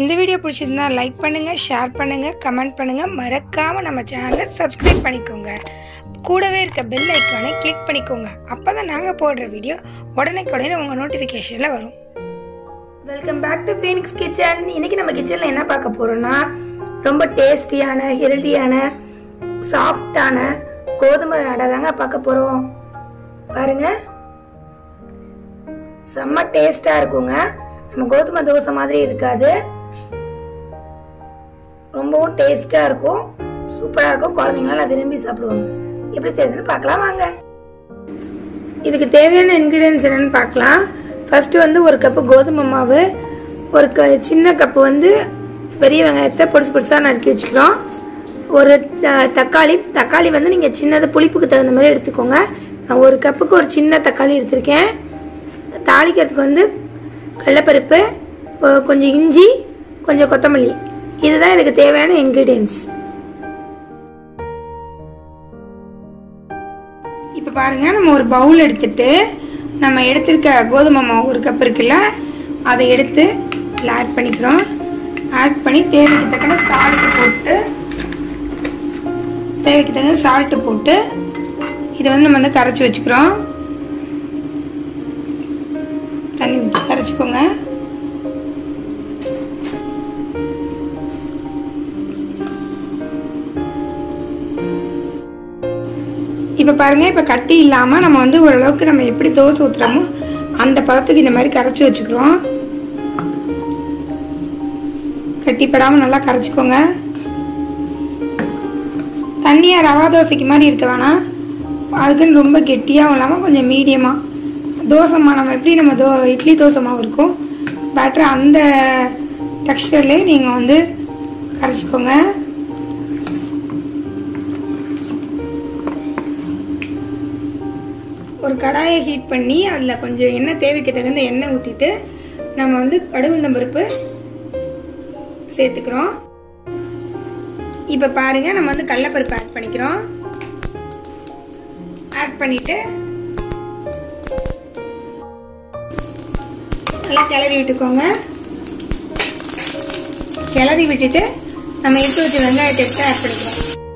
இந்த வீடியோ பிடிச்சிருந்தா லைக் பண்ணுங்கள் ஷேர் பண்ணுங்கள் கமெண்ட் பண்ணுங்கள் மறக்காமல் நம்ம சேனலை சப்ஸ்கிரைப் பண்ணிக்கோங்க கூடவே இருக்க பெல் ஐக்கானை கிளிக் பண்ணிக்கோங்க அப்போ தான் நாங்கள் போடுற வீடியோ உடனே உங்கள் நோட்டிஃபிகேஷனில் வரும் welcome back to Phoenix kitchen இன்னைக்கு நம்ம கிச்சனில் என்ன பார்க்க போகிறோம்னா ரொம்ப டேஸ்டியான ஹெல்த்தியான சாஃப்டான கோதுமை அடை தாங்க பார்க்க போகிறோம் பாருங்க செம்ம டேஸ்டா இருக்குங்க நம்ம கோதுமை தோசை மாதிரி இருக்காது ரொம்பவும் டேஸ்டா இருக்கும் சூப்பரா இருக்கும் குழந்தைங்களாம் விரும்பி சாப்பிடுவாங்க எப்படி செய்யறதுன்னு பார்க்கலாம் வாங்க இதுக்கு தேவையான இன்கிரீடியன்ஸ் என்னன்னு பார்க்கலாம் ஃபர்ஸ்ட் வந்து ஒரு கப்பு கோதுமை மாவு ஒரு க சின்ன கப்பு வந்து பெரிய வெங்காயத்தை பொடிசு பொடிசாக நறுக்கி வச்சுக்கிறோம் ஒரு த- தக்காளி தக்காளி வந்து நீங்கள் சின்னது புளிப்புக்கு தகுந்த மாதிரி எடுத்துக்கோங்க நான் ஒரு கப்புக்கு ஒரு சின்ன தக்காளி எடுத்திருக்கேன் தாளிக்கிறதுக்கு வந்து கடலப்பருப்பு ஒ- கொஞ்சம் இஞ்சி கொஞ்சம் கொத்தமல்லி இதுதான் இதுக்கு தேவையான இன்க்ரீடியன்ஸ் இப்போ பாருங்க நம்ம ஒரு பவுல் எடுத்துட்டு நம்ம எடுத்திருக்க கோதுமை மாவு ஒரு கப் இருக்குல்ல அதை எடுத்து இதில் ஆட் பண்ணிக்கிறோம் ஆட் பண்ணி தேவைக்கு தக்கன சால்ட்டு போட்டு தேவைக்கு தகுந்த சால்ட்டு போட்டு இதை வந்து நம்ம வந்து கரைச்சி வச்சுக்கிறோம் தண்ணி ஊற்றி கரைச்சிக்கோங்க இப்போ பாருங்க இப்போ கட்டி இல்லாமல் நம்ம வந்து ஓரளவுக்கு நம்ம எப்படி தோசை ஊற்றுறோமோ அந்த பதத்துக்கு இந்த மாதிரி கரைச்சி வச்சுக்கிறோம் கட்டிப்படாமல் நல்லா கரைச்சிக்கோங்க தண்ணியாக ரவா தோசைக்கு மாதிரி இருக்க வேணாம் அதுக்குன்னு ரொம்ப கெட்டியாகவும் இல்லாமல் கொஞ்சம் மீடியமாக தோசை மாவு நம்ம எப்படி நம்ம தோ இட்லி தோசை மாவு இருக்கும் பேட்டர் அந்த டெக்ஸ்டர்லேயே நீங்கள் வந்து கரைச்சிக்கோங்க ஒரு கடாயை ஹீட் பண்ணி அதில் கொஞ்சம் எண்ணெய் தேவைக்கு தகுந்த எண்ணெய் ஊற்றிட்டு நம்ம வந்து கடுகுந்தம் பருப்பு சேர்த்துக்கிறோம் இப்போ பாருங்க நம்ம வந்து கடலப்பருப்பு ஆட் பண்ணிக்கிறோம் ஆட் பண்ணிட்டு நல்லா கிளறி விட்டுக்கோங்க கிளறி விட்டுட்டு நம்ம எடுத்து வச்ச வெங்காயத்தை எடுத்து ஆட் பண்ணிக்கிறோம்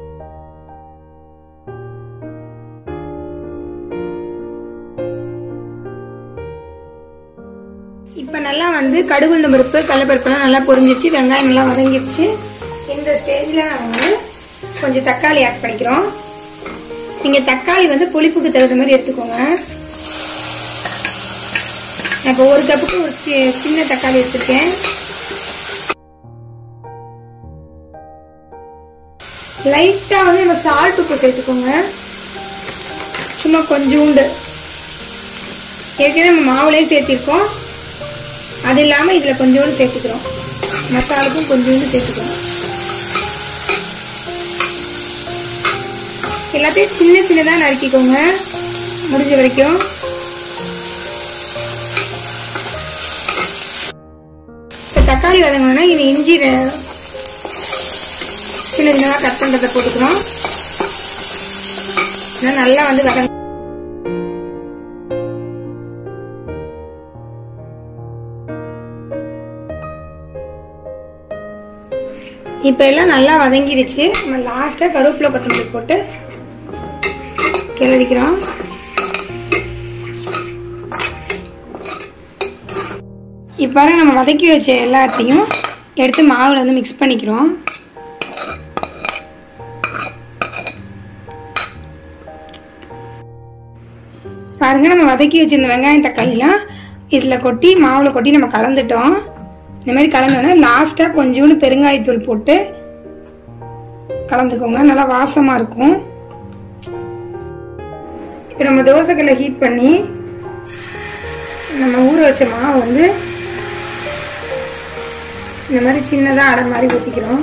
இப்போ நல்லா வந்து கடுகுந்த பருப்பு கடலப்பருப்புலாம் நல்லா பொரிஞ்சிச்சு வெங்காயம் நல்லா வதங்கிடுச்சு இந்த ஸ்டேஜில் நம்ம வந்து கொஞ்சம் தக்காளி ஆட் பண்ணிக்கிறோம் நீங்கள் தக்காளி வந்து புளிப்புக்கு தகுந்த மாதிரி எடுத்துக்கோங்க நான் இப்போ ஒரு கப்புக்கு ஒரு சி- சின்ன தக்காளி எடுத்திருக்கேன் லைட்டாக வந்து நம்ம சால்ட் உப்பு சேர்த்துக்கோங்க சும்மா கொஞ்சோண்டு ஏற்கனவே நம்ம மாவுலேயே சேர்த்திருக்கோம் அது இல்லாமல் இதில் கொஞ்சோண்டு சேர்த்துக்கிறோம் மசாலுக்கும் கொஞ்சோண்டு சேர்த்துக்கிறோம் எல்லாத்தையும் சின்ன சின்னதாக நறுக்கிக்கோங்க முடிஞ்ச வரைக்கும் இப்போ தக்காளி வதங்கணும்னா இது இஞ்சி ரெ- சின்ன சின்னதாக கட் பண்ணுறதை போட்டுக்கிறோம் இன்னும் நல்லா வந்து வதங்க இப்போ எல்லாம் நல்லா வதங்கிடுச்சு நம்ம லாஸ்ட்டாக கருவேப்பிலை கொத்தமல்லி போட்டு கிளறிக்கிறோம் இப்போ பாருங்க நம்ம வதக்கி வச்ச எல்லாத்தையும் எடுத்து மாவில் வந்து மிக்ஸ் பண்ணிக்கிறோம் பாருங்க நம்ம வதக்கி வச்சிருந்த வெங்காயம் தக்காளிலாம் இதில் கொட்டி மாவில் கொட்டி நம்ம கலந்துட்டோம் இந்த மாதிரி கலந்தோடனே லாஸ்ட்டாக கொஞ்சோண்டு பெருங்காயத்தூள் போட்டு கலந்துக்கோங்க நல்லா வாசமாக இருக்கும் இப்போ நம்ம தோசைக்கல்லை ஹீட் பண்ணி நம்ம ஊற வச்ச மாவு வந்து இந்த மாதிரி சின்னதாக அடை மாதிரி ஊற்றிக்கிறோம்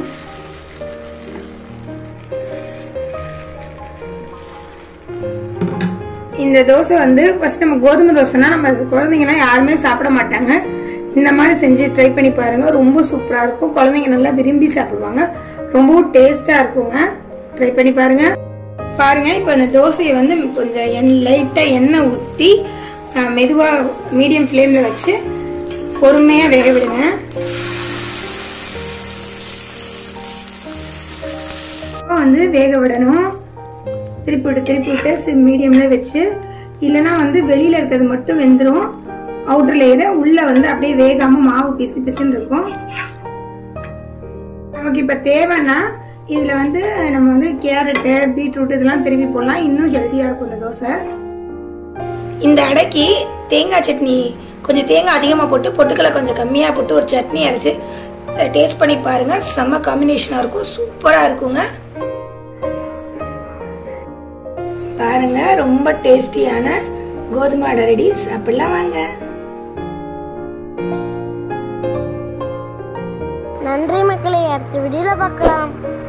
இந்த தோசை வந்து ஃபர்ஸ்ட் நம்ம கோதுமை தோசைனா நம்ம குழந்தைங்கலாம் யாருமே சாப்பிட மாட்டாங்க இந்த மாதிரி செஞ்சு ட்ரை பண்ணி பாருங்க ரொம்ப சூப்பரா இருக்கும் குழந்தைங்க நல்லா விரும்பி சாப்பிடுவாங்க ரொம்பவும் டேஸ்டா இருக்குங்க ட்ரை பண்ணி பாருங்க பாருங்க இப்போ இந்த தோசையை வந்து கொஞ்சம் எண் லைட்டாக எண்ணெய் ஊற்றி மெதுவாக மீடியம் ஃப்ளேமில் வச்சு பொறுமையாக வேக விடுங்க இப்போ வந்து வேக விடணும் திருப்பி விட்டு திருப்பி விட்டு சிம் மீடியம்ல வச்சு இல்லைன்னா வந்து வெளியில இருக்கிறது மட்டும் வெந்துடும் அவுட்டர் லேயர் உள்ள வந்து அப்படியே வேகாம மாவு பிசு பிசுன்னு இருக்கும் நமக்கு இப்ப தேவைன்னா இதுல வந்து நம்ம வந்து கேரட்டு பீட்ரூட் இதெல்லாம் திருப்பி போடலாம் இன்னும் ஹெல்த்தியா இருக்கும் இந்த தோசை இந்த அடைக்கு தேங்காய் சட்னி கொஞ்சம் தேங்காய் அதிகமாக போட்டு பொட்டுக்கலை கொஞ்சம் கம்மியாக போட்டு ஒரு சட்னி அரைச்சு டேஸ்ட் பண்ணி பாருங்க செம்ம காம்பினேஷனாக இருக்கும் சூப்பராக இருக்குங்க பாருங்க ரொம்ப டேஸ்டியான கோதுமை அடை ரெடி சாப்பிடலாம் வாங்க நன்றி மக்களை அடுத்த வீடியோல பார்க்கலாம்